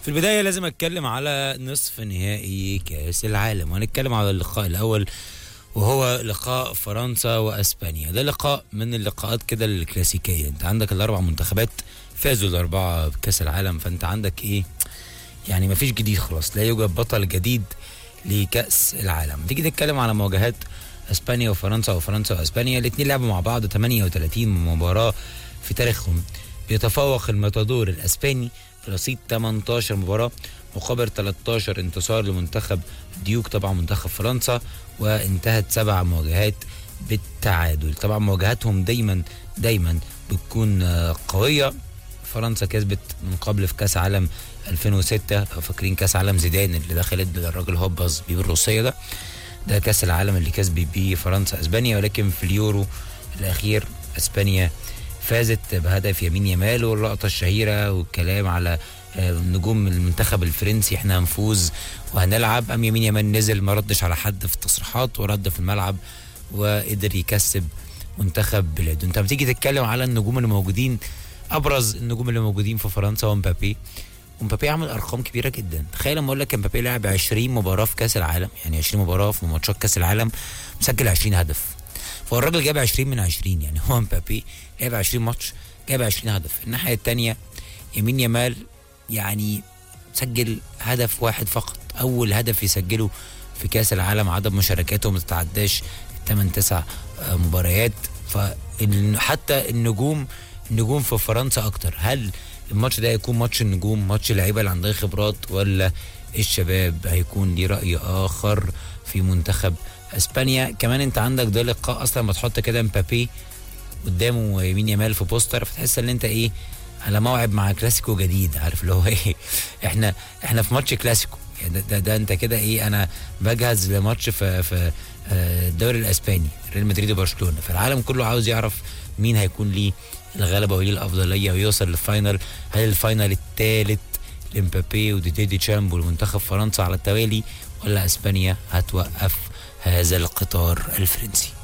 في البداية لازم أتكلم على نصف نهائي كأس العالم وهنتكلم على اللقاء الأول وهو لقاء فرنسا وأسبانيا ده لقاء من اللقاءات كده الكلاسيكية أنت عندك الأربع منتخبات فازوا الأربعة بكأس العالم فأنت عندك إيه يعني مفيش جديد خلاص لا يوجد بطل جديد لكأس العالم تيجي تتكلم على مواجهات اسبانيا وفرنسا وفرنسا واسبانيا الاثنين لعبوا مع بعض 38 مباراة في تاريخهم بيتفوق الماتادور الاسباني برصيد 18 مباراة مقابل 13 انتصار لمنتخب ديوك طبعا منتخب فرنسا وانتهت سبع مواجهات بالتعادل طبعا مواجهاتهم دايما دايما بتكون آه، قوية فرنسا كسبت من قبل في كاس عالم 2006 لو فاكرين كاس عالم زيدان اللي دخلت الراجل هوبز بيه بالروسية ده ده كاس العالم اللي كسب بيه فرنسا اسبانيا ولكن في اليورو الاخير اسبانيا فازت بهدف يمين يمال واللقطه الشهيره والكلام على آه، نجوم المنتخب الفرنسي احنا هنفوز وهنلعب ام يمين يمال نزل ما ردش على حد في التصريحات ورد في الملعب وقدر يكسب منتخب بلاده انت بتيجي تتكلم على النجوم اللي موجودين ابرز النجوم اللي موجودين في فرنسا ومبابي ومبابي عمل ارقام كبيره جدا تخيل لما اقول لك مبابي لعب 20 مباراه في كاس العالم يعني 20 مباراه في ماتشات كاس العالم مسجل 20 هدف فهو الراجل جاب 20 من 20 يعني هو مبابي لعب 20 ماتش جاب 20 هدف الناحيه الثانيه يمين يمال يعني سجل هدف واحد فقط اول هدف يسجله في كاس العالم عدد مشاركاته ما تتعداش 8 9 مباريات فحتى النجوم النجوم في فرنسا اكتر هل الماتش ده هيكون ماتش النجوم ماتش اللعيبه اللي عندها خبرات ولا الشباب هيكون ليه راي اخر في منتخب اسبانيا كمان انت عندك ده لقاء اصلا ما تحط كده مبابي قدامه يمين يمال في بوستر فتحس ان انت ايه على موعد مع كلاسيكو جديد عارف اللي هو ايه احنا احنا في ماتش كلاسيكو يعني ده, ده, ده انت كده ايه انا بجهز لماتش في في آه، الدوري الاسباني ريال مدريد وبرشلونه فالعالم كله عاوز يعرف مين هيكون ليه الغلبه وليه الافضليه ويوصل للفاينل هل الفاينل الثالث لمبابي وديدي دي تشامب والمنتخب فرنسا على التوالي ولا اسبانيا هتوقف هذا القطار الفرنسي